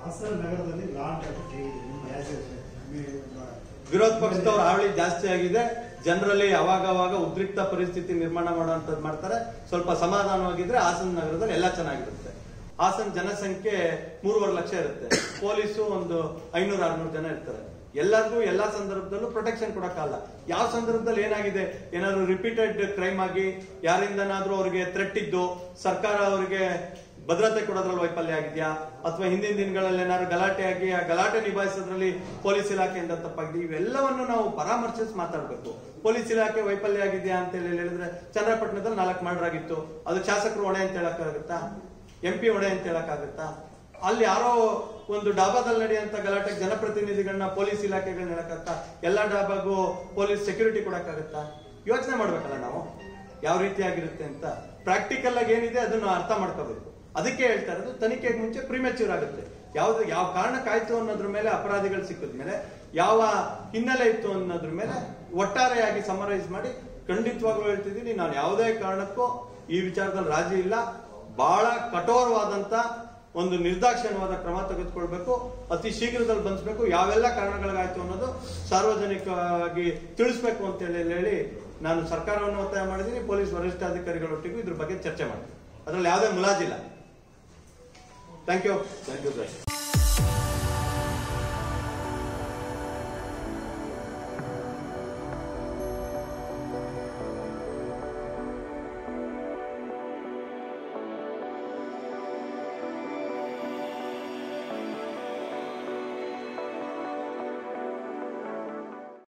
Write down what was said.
ಹಾಸನ ನಗರದಲ್ಲಿ law and order ಹೇಗಿದೆ ನಿಮ್ಮ as a- ನಿಮ್ಮ ವಿರೋಧ ಪಕ್ಷದವ್ರ ಹಾವಳಿ ಜಾಸ್ತಿ ಆಗಿದೆ ಜನರಲ್ಲಿ ಅವಾಗ ಅವಾಗ ಉದ್ರಿಕ್ತ ಪರಿಸ್ಥಿತಿ ನಿರ್ಮಾಣ ಮಾಡುವಂತದ್ದು ಮಾಡ್ತಾರೆ ಸ್ವಲ್ಪ ಸಮಾಧಾನವಾಗಿದ್ರೆ ಹಾಸನ ನಗರದಲ್ಲಿ ಎಲ್ಲ ಚೆನ್ನಾಗಿರುತ್ತೆ ಹಾಸನ ಜನಸಂಖ್ಯೆ ಮೂರುವರೆ ಲಕ್ಷ ಇರುತ್ತೆ ಪೊಲೀಸು ಒಂದು ಐನೂರ ಆರ್ನೂರು ಜನ ಇರ್ತಾರೆ ಎಲ್ಲರಿಗೂ ಎಲ್ಲಾ ಸಂದರ್ಭದಲ್ಲೂ ಪ್ರೊಟೆಕ್ಷನ್ ಕೊಡಕ್ಕಾಗಲ್ಲ ಯಾವ ಸಂದರ್ಭದಲ್ಲಿ ಏನಾಗಿದೆ ಏನಾದ್ರು ರಿಪೀಟೆಡ್ ಕ್ರೈಮ್ ಆಗಿ ಯಾರಿಂದನಾದ್ರೂ ಅವ್ರಿಗೆ ಥ್ರೆಟ್ ಇದ್ದು ಸರ್ಕಾರ ಅವರಿಗೆ ಭದ್ರತೆ ಕೊಡೋದ್ರಲ್ಲಿ ವೈಫಲ್ಯ ಆಗಿದೆಯಾ ಅಥವಾ ಹಿಂದಿನ ದಿನಗಳಲ್ಲಿ ಏನಾದ್ರು ಗಲಾಟೆ ಆಗಿ ಆ ಗಲಾಟೆ ನಿಭಾಯಿಸೋದ್ರಲ್ಲಿ ಪೊಲೀಸ್ ಇಲಾಖೆಯಿಂದ ತಪ್ಪಾಗಿದೆ ಇವೆಲ್ಲವನ್ನು ನಾವು ಪರಾಮರ್ಶಿಸಿ ಮಾತಾಡಬೇಕು ಪೊಲೀಸ್ ಇಲಾಖೆ ವೈಫಲ್ಯ ಆಗಿದೆಯಾ ಅಂತ ಹೇಳಿ ಹೇಳಿದ್ರೆ ಚನ್ನಪಟ್ಟಣದಲ್ಲಿ ನಾಲ್ಕು ಮರ್ಡರ್ ಆಗಿತ್ತು ಅದು ಶಾಸಕರು ಹೊಣೆ ಅಂತ ಹೇಳಕ್ಕಾಗತ್ತಾ ಎಂ ಪಿ ಹೊಣೆ ಅಂತ ಹೇಳಕ್ಕಾಗತ್ತಾ ಅಲ್ಲಿ ಯಾರೋ ಒಂದು ಡಾಬಾದಲ್ಲಿ ನಡೆಯುವಂತ ಗಲಾಟೆಗೆ ಜನಪ್ರತಿನಿಧಿಗಳನ್ನ ಪೊಲೀಸ್ ಇಲಾಖೆಗಳನ್ನ ಹೇಳಕ್ಕಾಗತ್ತಾ ಎಲ್ಲ ಡಾಬಾಗೂ ಪೊಲೀಸ್ ಸೆಕ್ಯೂರಿಟಿ ಕೊಡಕ್ಕಾಗತ್ತಾ ಯೋಚನೆ ಮಾಡ್ಬೇಕಲ್ಲ ನಾವು ಯಾವ ರೀತಿಯಾಗಿರುತ್ತೆ ಅಂತ ಪ್ರಾಕ್ಟಿಕಲ್ ಆಗಿ ಏನಿದೆ ಅದನ್ನು ಅರ್ಥ ಮಾಡ್ಕೋಬೇಕು ಅದಕ್ಕೆ ಹೇಳ್ತಾ ಇರೋದು ತನಿಖೆಗೆ ಮುಂಚೆ ಪ್ರಿಮೆಚ್ಯೂರ್ ಆಗುತ್ತೆ ಯಾವ್ದು ಯಾವ ಕಾರಣಕ್ಕಾಯ್ತು ಅನ್ನೋದ್ರ ಮೇಲೆ ಅಪರಾಧಿಗಳು ಸಿಕ್ಕಿದ ಮೇಲೆ ಯಾವ ಹಿನ್ನೆಲೆ ಇತ್ತು ಅನ್ನೋದ್ರ ಮೇಲೆ ಒಟ್ಟಾರೆಯಾಗಿ ಸಮರೈಸ್ ಮಾಡಿ ಖಂಡಿತವಾಗ್ಲೂ ಹೇಳ್ತಿದ್ದೀನಿ ನಾನು ಯಾವುದೇ ಕಾರಣಕ್ಕೂ ಈ ವಿಚಾರದಲ್ಲಿ ರಾಜಿ ಇಲ್ಲ ಬಹಳ ಕಠೋರವಾದಂತ ಒಂದು ನಿರ್ದಾಕ್ಷಿಣ್ಯವಾದ ಕ್ರಮ ತೆಗೆದುಕೊಳ್ಬೇಕು ಅತಿ ಶೀಘ್ರದಲ್ಲಿ ಬಂಧಿಸಬೇಕು ಯಾವೆಲ್ಲ ಕಾರಣಗಳಿಗಾಯ್ತು ಅನ್ನೋದು ಸಾರ್ವಜನಿಕವಾಗಿ ತಿಳಿಸ್ಬೇಕು ಅಂತ ಹೇಳಿ ಹೇಳಿ ನಾನು ಸರ್ಕಾರವನ್ನು ಒತ್ತಾಯ ಮಾಡಿದ್ದೀನಿ ಪೊಲೀಸ್ ವರಿಷ್ಠಾಧಿಕಾರಿಗಳೊಟ್ಟಿಗೂ ಇದ್ರ ಬಗ್ಗೆ ಚರ್ಚೆ ಮಾಡ್ತೀನಿ ಅದರಲ್ಲಿ ಯಾವುದೇ ಮುಲಾಜಿಲ್ಲ thank you thank you sir